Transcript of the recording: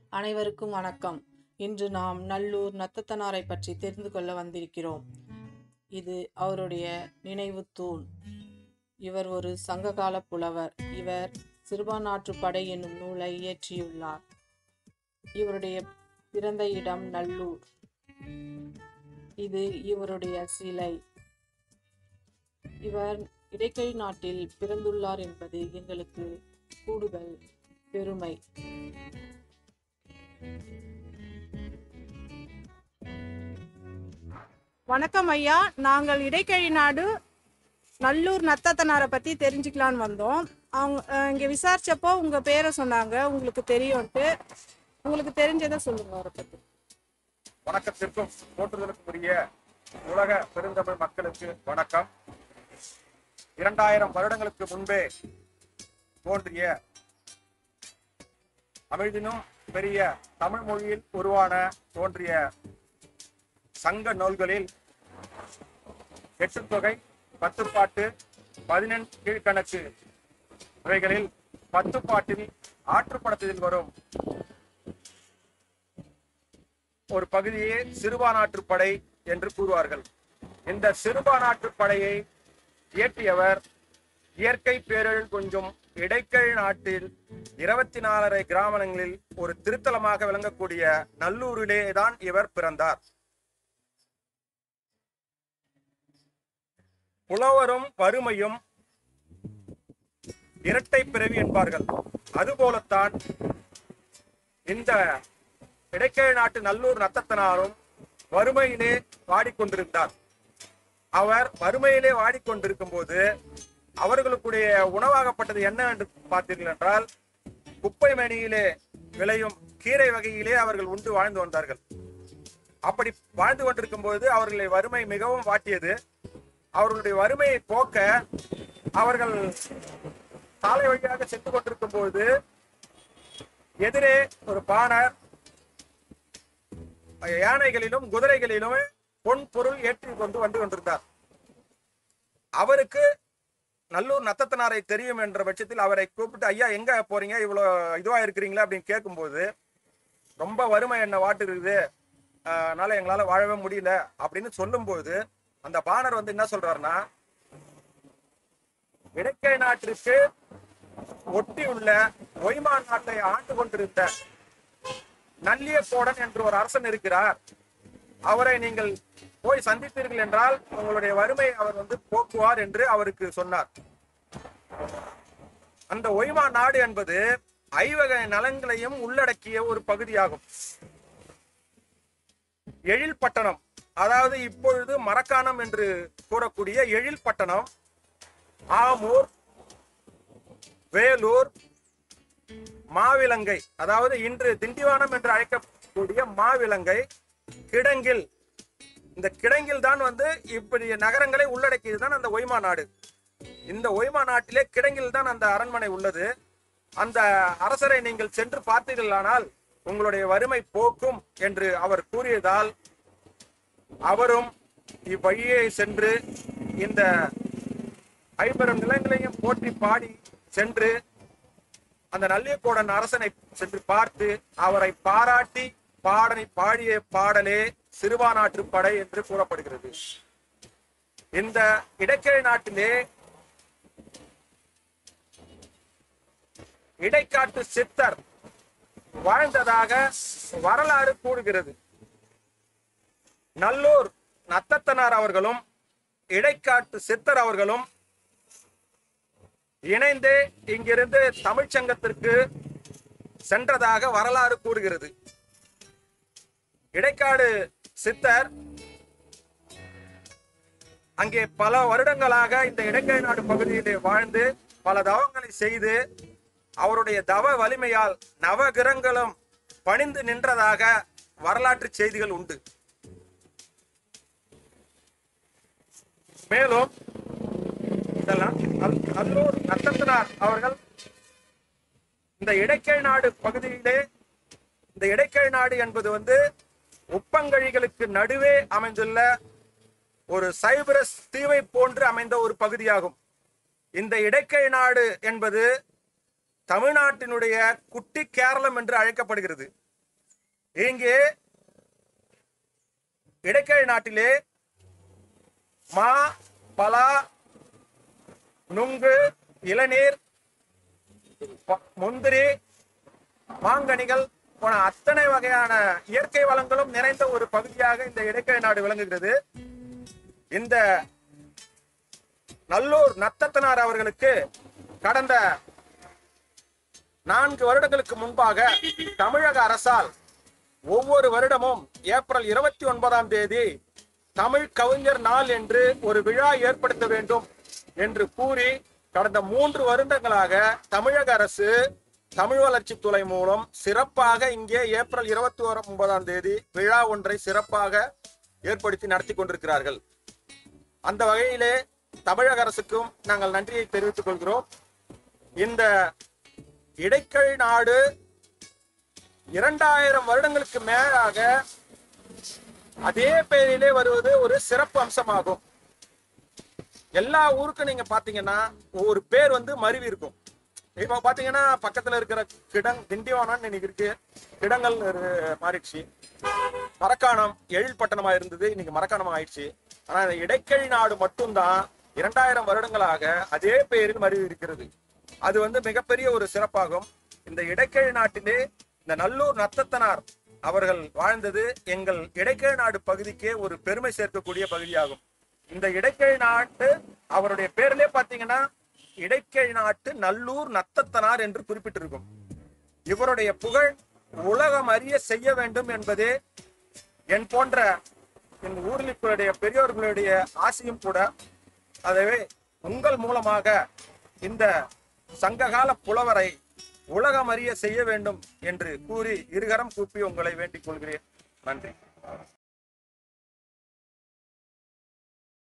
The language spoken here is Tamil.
அனைவருக்கும் வணக்கம் இன்று நாம் நல்லூர் நத்தத்தனாரை பற்றி தெரிந்து கொள்ள வந்திருக்கிறோம் இது அவருடைய நினைவு தூண் இவர் ஒரு சங்ககால புலவர் இவர் சிறுபான்நாற்று படை என்னும் நூலை இயற்றியுள்ளார் இவருடைய பிறந்த இடம் நல்லூர் இது இவருடைய சிலை இவர் இடைக்கை நாட்டில் பிறந்துள்ளார் என்பது எங்களுக்கு கூடுதல் பெருமை வணக்கம் ஐயா நாங்கள் இடைக்கழி நாடு நல்லூர் நத்தத்தனாரை பற்றி தெரிஞ்சுக்கலான்னு வந்தோம் அவங்க அஹ், இங்கே விசாரிச்சப்போ உங்கள் பேரை சொன்னாங்க உங்களுக்கு தெரியும்ட்டு உங்களுக்கு தெரிஞ்சதை சொல்லுங்க அவரை பற்றி வணக்கத்திற்கும் போற்றுதலுக்கும் உரிய உலக பெருந்தமிழ் மக்களுக்கு வணக்கம் இரண்டாயிரம் வருடங்களுக்கு முன்பே தோன்றிய அமிழ்தினும் பெரிய தமிழ் மொழியில் உருவான தோன்றிய சங்க நூல்களில் எட்டுத்தொகை பத்துப்பாட்டு பதினெண் கீழ்கணக்கு இவைகளில் பத்துப்பாட்டில் ஆற்றுப்படத்தில் வரும் ஒரு பகுதியே சிறுபானாற்று படை என்று கூறுவார்கள் இந்த சிறுபானாற்று படையை இயற்றியவர் இயற்கை பேரழில் கொஞ்சம் இடைக்கழி நாட்டில் இருபத்தி நாலரை கிராமங்களில் ஒரு திருத்தலமாக விளங்கக்கூடிய நல்லூரிலே தான் இவர் பிறந்தார் புலவரும் வறுமையும் இரட்டை பிறவி என்பார்கள் அதுபோலத்தான் இந்த இடைக்கழி நாட்டு நல்லூர் நத்தத்தனாரும் வறுமையிலே வாடிக்கொண்டிருந்தார் அவர் வறுமையிலே வாடிக்கொண்டிருக்கும் போது அவர்களுக்குடைய உணவாகப்பட்டது என்ன என்று பார்த்தீர்கள் என்றால் குப்பை மேனியிலே விளையும் கீரை வகையிலே அவர்கள் உண்டு வாழ்ந்து வந்தார்கள் அப்படி வாழ்ந்து கொண்டிருக்கும் போது அவர்களை வறுமை மிகவும் வாட்டியது அவர்களுடைய வறுமையை போக்க அவர்கள் சாலை வழியாக சென்று கொண்டிருக்கும் போது எதிரே ஒரு பாணர் யானைகளிலும் குதிரைகளிலும் பொன் பொருள் ஏற்றி கொண்டு வந்து கொண்டிருந்தார் அவருக்கு நல்லூர் நத்தத்தனாரை தெரியும் என்ற பட்சத்தில் அவரை கூப்பிட்டு ஐயா எங்க போறீங்க இவ்வளவு இதுவா இருக்கிறீங்களா அப்படின்னு கேட்கும்போது ரொம்ப வறுமை என்ன வாட்டு இருக்குது ஆஹ் அதனால எங்களால வாழவே முடியல அப்படின்னு சொல்லும்போது அந்த பாணர் வந்து என்ன சொல்றாருன்னா இடைக்கை நாட்டிற்கு ஒட்டி உள்ள ஒய்மான் நாட்டை ஆண்டு கொண்டிருந்த நல்லியக்கோடன் என்று ஒரு அரசன் இருக்கிறார் அவரை நீங்கள் போய் சந்தித்தீர்கள் என்றால் உங்களுடைய வறுமை அவர் வந்து போக்குவார் என்று அவருக்கு சொன்னார் அந்த ஒய்மா நாடு என்பது ஐவகை நலன்களையும் உள்ளடக்கிய ஒரு பகுதியாகும் எழில் பட்டணம் அதாவது இப்பொழுது மரக்காணம் என்று கூறக்கூடிய எழில் பட்டணம் ஆமூர் வேலூர் மாவிலங்கை அதாவது இன்று திண்டிவனம் என்று அழைக்கக்கூடிய மாவிலங்கை கிடங்கில் இந்த கிடங்கில் தான் வந்து இப்படி நகரங்களை உள்ளடக்கியது தான் அந்த ஒய்மா நாடு இந்த ஒய்மா நாட்டிலே கிடங்கில் தான் அந்த அரண்மனை உள்ளது அந்த அரசரை நீங்கள் சென்று பார்த்தீர்களானால் உங்களுடைய வறுமை போக்கும் என்று அவர் கூறியதால் அவரும் இவ்வழியே சென்று இந்த ஐம்பெரும் நிலங்களையும் போற்றி பாடி சென்று அந்த நல்லியக்கோடன் அரசனை சென்று பார்த்து அவரை பாராட்டி பாடனை பாடிய பாடலே சிறுபானாற்று படை என்று கூறப்படுகிறது இந்த இடைக்கிழை நாட்டிலே இடைக்காட்டு சித்தர் வாழ்ந்ததாக வரலாறு கூறுகிறது நல்லூர் நத்தத்தனார் அவர்களும் இடைக்காட்டு சித்தர் அவர்களும் இணைந்து இங்கிருந்து தமிழ்ச்சங்கத்திற்கு சென்றதாக வரலாறு கூறுகிறது இடைக்காடு சித்தர் அங்கே பல வருடங்களாக இந்த இடைக்கை நாடு பகுதியிலே வாழ்ந்து பல தவங்களை செய்து அவருடைய தவ வலிமையால் நவகிரகங்களும் பணிந்து நின்றதாக வரலாற்று செய்திகள் உண்டு மேலும் இதெல்லாம் நல்- நல்லூர் நத்தத்தினார் அவர்கள் இந்த இடைக்கை நாடு பகுதியிலே இந்த இடைக்கை நாடு என்பது வந்து உப்பங்கழிகளுக்கு நடுவே அமைந்துள்ள ஒரு சைப்ரஸ் தீவை போன்று அமைந்த ஒரு பகுதியாகும் இந்த இடைக்கை நாடு என்பது தமிழ்நாட்டினுடைய குட்டி கேரளம் என்று அழைக்கப்படுகிறது இங்கே இடைக்கழி நாட்டிலே மா பலா நுங்கு இளநீர் ப- முந்திரி மாங்கனிகள் போன அத்தனை வகையான இயற்கை வளங்களும் நிறைந்த ஒரு பகுதியாக இந்த இடைக்கழி நாடு விளங்குகிறது இந்த நல்லூர் நத்தத்தனார் அவர்களுக்கு கடந்த நான்கு வருடங்களுக்கு முன்பாக தமிழக அரசால் ஒவ்வொரு வருடமும் ஏப்ரல் இருபத்தி ஒன்பதாம் தேதி தமிழ் கவிஞர் நாள் என்று ஒரு விழா ஏற்படுத்த வேண்டும் என்று கூறி கடந்த மூன்று வருடங்களாக தமிழக அரசு தமிழ் வளர்ச்சி துறை மூலம் சிறப்பாக இங்கே ஏப்ரல் இருபத்தி ஒன்பதாம் தேதி விழா ஒன்றை சிறப்பாக ஏற்படுத்தி நடத்தி கொண்டிருக்கிறார்கள் அந்த வகையிலே தமிழக அரசுக்கும் நாங்கள் நன்றியை தெரிவித்துக் கொள்கிறோம் இந்த இடைக்கழி நாடு இரண்டாயிரம் வருடங்களுக்கு மேலாக அதே பெயரிலே வருவது ஒரு சிறப்பு அம்சமாகும் எல்லா ஊருக்கும் நீங்க பாத்தீங்கன்னா ஒரு பேர் வந்து மருவி இருக்கும் இப்போ பாத்தீங்கன்னா பக்கத்துல இருக்கிற கிடங் திண்டிவனம் இன்னைக்கு இருக்கு கிடங்கல் ஒரு- மாறிடுச்சு மரக்காணம் எழில் பட்டணமா இருந்தது இன்னைக்கு மரக்காணம் ஆயிடுச்சு ஆனா இந்த இடைக்கழி நாடு மட்டும்தான் இரண்டாயிரம் வருடங்களாக அதே பெயரில் மருவி இருக்கிறது அது வந்து மிகப்பெரிய ஒரு சிறப்பாகும் இந்த இடைக்கழி நாட்டிலே இந்த நல்லூர் நத்தத்தனார் அவர்கள் வாழ்ந்தது எங்கள் இடைக்கழி நாடு பகுதிக்கே ஒரு பெருமை சேர்க்கக்கூடிய பகுதியாகும் இந்த இடைக்கழி நாட்டு அவருடைய பேர்லயே பாத்தீங்கன்னா இடைக்கழி நாட்டு நல்லூர் நத்தத்தனார் என்று குறிப்பிட்டிருக்கும் இவருடைய புகழ் உலகம் அறிய செய்ய வேண்டும் என்பதே என் போன்ற என் ஊர்களுடைய பெரியோர்களுடைய ஆசையும் கூட ஆகவே உங்கள் மூலமாக இந்த சங்ககால புலவரை உலகம் அறிய செய்ய வேண்டும் என்று கூறி இருகரம் கூப்பி உங்களை வேண்டிக் கொள்கிறேன் நன்றி